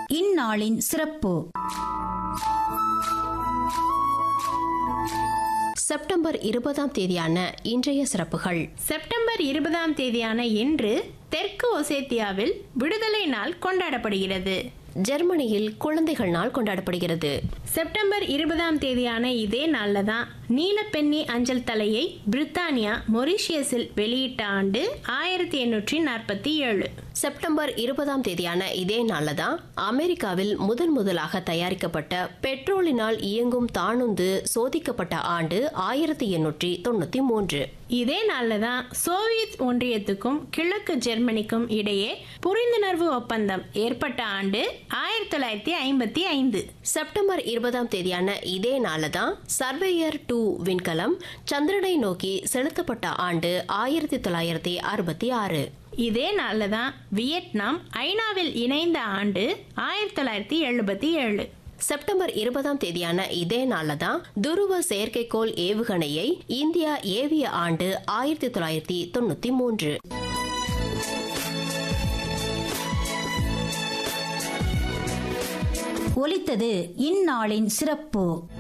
இந்நாளின் சிறப்பு செப்டம்பர் இருபதாம் தேதியான இன்றைய சிறப்புகள் செப்டம்பர் இருபதாம் தேதியான இன்று தெற்கு ஒசேத்தியாவில் விடுதலை நாள் கொண்டாடப்படுகிறது ஜெர்மனியில் குழந்தைகள் நாள் கொண்டாடப்படுகிறது செப்டம்பர் இருபதாம் தேதியான இதே நாளில் தான் நீலப்பெண்ணி அஞ்சல் தலையை பிரித்தானியா மொரிஷியஸில் வெளியிட்ட ஆண்டு ஆயிரத்தி எண்ணூற்றி நாற்பத்தி ஏழு செப்டம்பர் இருபதாம் தேதியான இதே நாள்ல தான் அமெரிக்காவில் முதன் முதலாக தயாரிக்கப்பட்ட பெட்ரோலினால் இயங்கும் தானுந்து சோதிக்கப்பட்ட ஆண்டு ஆயிரத்தி எண்ணூற்றி தொண்ணூத்தி மூன்று இதே நாளில் தான் சோவியத் ஒன்றியத்துக்கும் கிழக்கு ஜெர்மனிக்கும் இடையே புரிந்துணர்வு ஒப்பந்தம் ஏற்பட்ட ஆண்டு ஆயிரத்தி தொள்ளாயிரத்தி ஐம்பத்தி ஐந்து செப்டம்பர் இருபதாம் தேதியான இதே நாள்ல தான் சர்வேயர் டூ விண்கலம் சந்திரனை நோக்கி செலுத்தப்பட்ட ஆண்டு ஆயிரத்தி தொள்ளாயிரத்தி அறுபத்தி ஆறு இதே நாளில் தான் வியட்நாம் ஐநாவில் இணைந்த ஆண்டு ஆயிரத்தி தொள்ளாயிரத்தி எழுபத்தி ஏழு செப்டம்பர் இருபதாம் தேதியான இதே நாள்ல தான் துருவ செயற்கைக்கோள் ஏவுகணையை இந்தியா ஏவிய ஆண்டு ஆயிரத்தி தொள்ளாயிரத்தி தொண்ணூத்தி மூன்று ஒலித்தது இந்நாளின் சிறப்பு